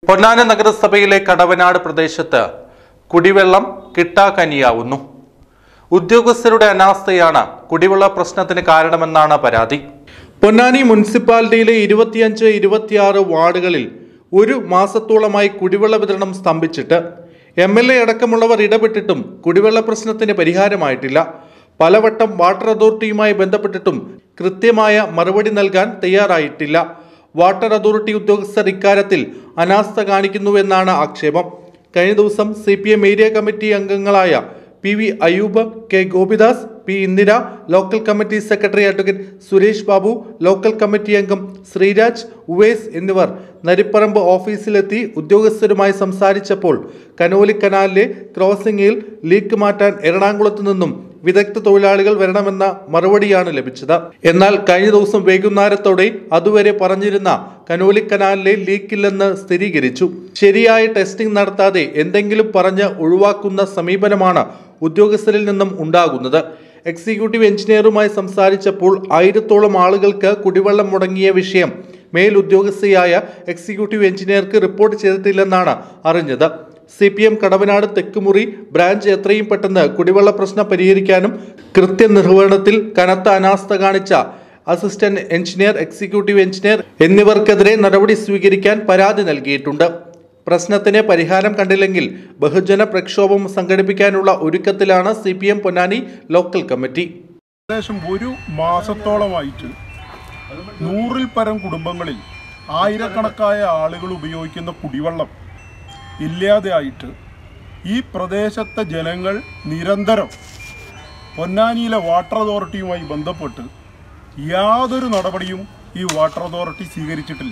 പൊന്നാനി നഗരസഭയിലെ കടവനാട് പ്രദേശത്ത് കുടിവെള്ളം കിട്ടാക്കനിയാവുന്നു ഉദ്യോഗസ്ഥരുടെ അനാസ്ഥയാണ് കുടിവെള്ള പ്രശ്നത്തിന് കാരണമെന്നാണ് പരാതി പൊന്നാനി മുനിസിപ്പാലിറ്റിയിലെ ഇരുപത്തിയഞ്ച് ഇരുപത്തിയാറ് വാർഡുകളിൽ ഒരു മാസത്തോളമായി കുടിവെള്ള വിതരണം സ്തംഭിച്ചിട്ട് എം എൽ എ അടക്കമുള്ളവർ ഇടപെട്ടിട്ടും കുടിവെള്ള പ്രശ്നത്തിന് പരിഹാരമായിട്ടില്ല പലവട്ടം വാട്ടർ അതോറിറ്റിയുമായി ബന്ധപ്പെട്ടിട്ടും കൃത്യമായ മറുപടി നൽകാൻ തയ്യാറായിട്ടില്ല വാട്ടർ അതോറിറ്റി ഉദ്യോഗസ്ഥർ ഇക്കാര്യത്തിൽ അനാസ്ഥ കാണിക്കുന്നുവെന്നാണ് ആക്ഷേപം കഴിഞ്ഞ ദിവസം C P M area committee അംഗങ്ങളായ P V Ayub K Gopidas P Indira local committee secretary advocate Suresh Babu local committee അംഗം ശ്രീരാജ് ഉവേസ് എന്നിവർ നരിപ്പറമ്പ് ഓഫീസിലെത്തി ഉദ്യോഗസ്ഥരുമായി സംസാരിച്ചപ്പോൾ കനോലി കനാലിലെ ക്രോസിംഗിൽ ലീക്ക് മാറ്റാൻ എറണാകുളത്തു നിന്നും വിദഗ്ധ തൊഴിലാളികൾ വരണമെന്ന മറുപടിയാണ് ലഭിച്ചത് എന്നാൽ കഴിഞ്ഞ ദിവസം വൈകുന്നേരത്തോടെ അതുവരെ പറഞ്ഞിരുന്ന കനോലി കനാലിലെ ലീക്കില്ലെന്ന് സ്ഥിരീകരിച്ചു ശരിയായ ടെസ്റ്റിംഗ് നടത്താതെ എന്തെങ്കിലും പറഞ്ഞ് ഒഴിവാക്കുന്ന സമീപനമാണ് ഉദ്യോഗസ്ഥരിൽ നിന്നും ഉണ്ടാകുന്നത് എക്സിക്യൂട്ടീവ് എഞ്ചിനീയറുമായി സംസാരിച്ചപ്പോൾ ആയിരത്തോളം ആളുകൾക്ക് കുടിവെള്ളം മുടങ്ങിയ വിഷയം മേലുദ്യോഗസ്ഥയായ എക്സിക്യൂട്ടീവ് എഞ്ചിനീയർക്ക് റിപ്പോർട്ട് ചെയ്തിട്ടില്ലെന്നാണ് അറിഞ്ഞത് C P M Kadavanad Thekkumuri branch എത്രയും പെട്ടെന്ന് കുടിവെള്ള പ്രശ്നം പരിഹരിക്കാനും കൃത്യനിർവഹണത്തിൽ കനത്ത അനാസ്ഥ കാണിച്ച അസിസ്റ്റന്റ് എഞ്ചിനീയർ എക്സിക്യൂട്ടീവ് എഞ്ചിനീയർ എന്നിവർക്കെതിരെ നടപടി സ്വീകരിക്കാൻ പരാതി നൽകിയിട്ടുണ്ട് പ്രശ്നത്തിന് പരിഹാരം കണ്ടില്ലെങ്കിൽ ബഹുജന പ്രക്ഷോഭം സംഘടിപ്പിക്കാനുള്ള ഒരുക്കത്തിലാണ് C P M Ponnani local committee ഏകദേശം ഒരു മാസത്തോളമായിട്ട് നൂറിൽ പരം കുടുംബങ്ങളിൽ ആയിരക്കണക്കായ ആളുകൾ ഉപയോഗിക്കുന്ന കുടിവെള്ളം ഇല്ലാതെയായിട്ട് ഈ പ്രദേശത്തെ ജനങ്ങൾ നിരന്തരം പൊന്നാനിയിലെ വാട്ടർ അതോറിറ്റിയുമായി ബന്ധപ്പെട്ട് യാതൊരു നടപടിയും ഈ വാട്ടർ അതോറിറ്റി സ്വീകരിച്ചിട്ടില്ല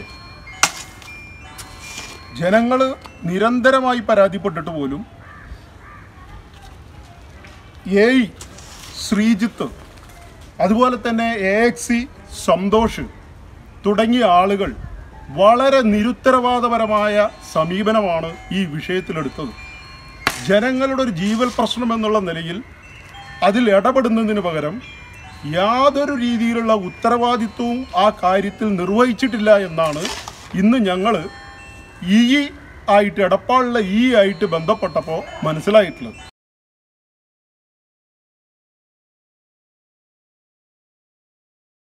ജനങ്ങൾ നിരന്തരമായി പരാതിപ്പെട്ടിട്ട് പോലും എ ശ്രീജിത്ത് അതുപോലെ തന്നെ എ എക്സി സന്തോഷ് തുടങ്ങിയ ആളുകൾ വളരെ നിരുത്തരവാദപരമായ സമീപനമാണ് ഈ വിഷയത്തിലെടുത്തത് ജനങ്ങളുടെ ഒരു ജീവൽ പ്രശ്നം എന്നുള്ള നിലയിൽ അതിൽ ഇടപെടുന്നതിന് പകരം യാതൊരു രീതിയിലുള്ള ഉത്തരവാദിത്വവും ആ കാര്യത്തിൽ നിർവഹിച്ചിട്ടില്ല എന്നാണ് ഇന്ന് ഞങ്ങൾ ഈ ആയിട്ട് എടപ്പാളിലെ ഈ ആയിട്ട് ബന്ധപ്പെട്ടപ്പോൾ മനസ്സിലായിട്ടുള്ളത്